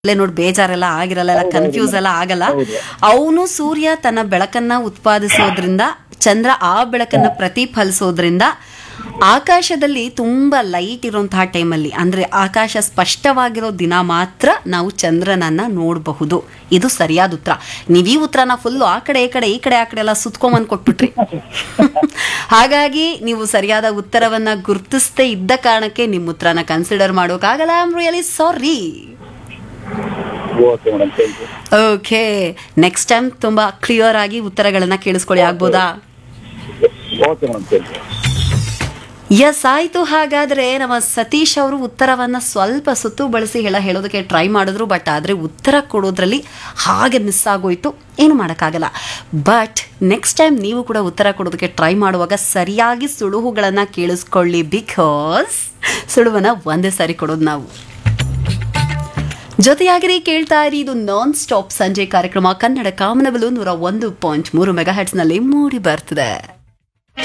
ಅಲ್ಲೇ ನೋಡಿ ಬೇಜಾರೆಲ್ಲ ಆಗಿರಲ್ಲ ಎಲ್ಲ ಕನ್ಫ್ಯೂಸ್ ಎಲ್ಲ ಆಗಲ್ಲ ಅವನು ಸೂರ್ಯ ತನ್ನ ಬೆಳಕನ್ನ ಉತ್ಪಾದಿಸೋದ್ರಿಂದ ಚಂದ್ರ ಆ ಬೆಳಕನ್ನ ಪ್ರತಿಫಲಿಸೋದ್ರಿಂದ ಆಕಾಶದಲ್ಲಿ ತುಂಬಾ ಲೈಟ್ ಇರುವಂತಹ ಟೈಮಲ್ಲಿ ಅಂದ್ರೆ ಆಕಾಶ ಸ್ಪಷ್ಟವಾಗಿರೋ ದಿನ ಮಾತ್ರ ನಾವು ಚಂದ್ರನನ್ನ ನೋಡಬಹುದು ಇದು ಸರಿಯಾದ ಉತ್ತರ ನೀವ್ ಈ ಉತ್ತರನ ಫುಲ್ ಆ ಕಡೆ ಈ ಕಡೆ ಈ ಕಡೆ ಆ ಕಡೆ ಎಲ್ಲ ಸುತ್ಕೊಂಬಂದ್ ಕೊಟ್ಬಿಟ್ರಿ ಹಾಗಾಗಿ ನೀವು ಸರಿಯಾದ ಉತ್ತರವನ್ನ ಗುರ್ತಿಸದೇ ಇದ್ದ ಕಾರಣಕ್ಕೆ ನಿಮ್ಮ ಉತ್ತರನ ಕನ್ಸಿಡರ್ ಮಾಡೋಕ್ಕಾಗಲ್ಲ I am really sorry okay madam thank you okay next time ತುಂಬಾ ಕ್ಲಿಯರ್ ಆಗಿ ಉತ್ತರಗಳನ್ನ ಕೇಳಿಸ್ಕೊಳ್ಳಿ ಆಗ್ಬೋದಾ okay madam thank you yes ಆಯ್ತು ಹಾಗಾದ್ರೆ ನಮ್ಮ ಸತೀಶ್ ಅವರು ಉತ್ತರವನ್ನ ಸ್ವಲ್ಪ ಸುತ್ತು ಬಳಸಿ ಹೇಳ ಹೇಳೋದಕ್ಕೆ ಟ್ರೈ ಮಾಡಿದ್ರು ಬಟ್ ಆದ್ರೆ ಉತ್ತರ ಕೊಡೋದ್ರಲ್ಲಿ ಹಾಗೆ ಮಿಸ್ ಆಗೋಯ್ತು ಏನು ಮಾಡೋಕ್ಕಾಗಲ್ಲ ಬಟ್ ನೆಕ್ಸ್ಟ್ ಟೈಮ್ ನೀವು ಕೂಡ ಉತ್ತರ ಕೊಡೋದಕ್ಕೆ ಟ್ರೈ ಮಾಡುವಾಗ ಸರಿಯಾಗಿ ಸುಳುಹುಗಳನ್ನ ಕೇಳಿಸ್ಕೊಳ್ಳಿ ಬಿಕಾಸ್ ಸುಳುವನ್ನ ಒಂದೇ ಸಾರಿ ಕೊಡೋದು ನಾವು ಜೊತೆಯಾಗಿರಿ ಕೇಳ್ತಾ ಇರಿ ಇದು ನಾನ್ ಸ್ಟಾಪ್ ಸಂಜೆ ಕಾರ್ಯಕ್ರಮ ಕನ್ನಡ ಕಾಮನಬಲು ನೂರ ಒಂದು ಪಾಯಿಂಟ್ ಮೂರು ಮೆಗಾ ನಲ್ಲಿ ಮೂಡಿ ಬರ್ತದೆ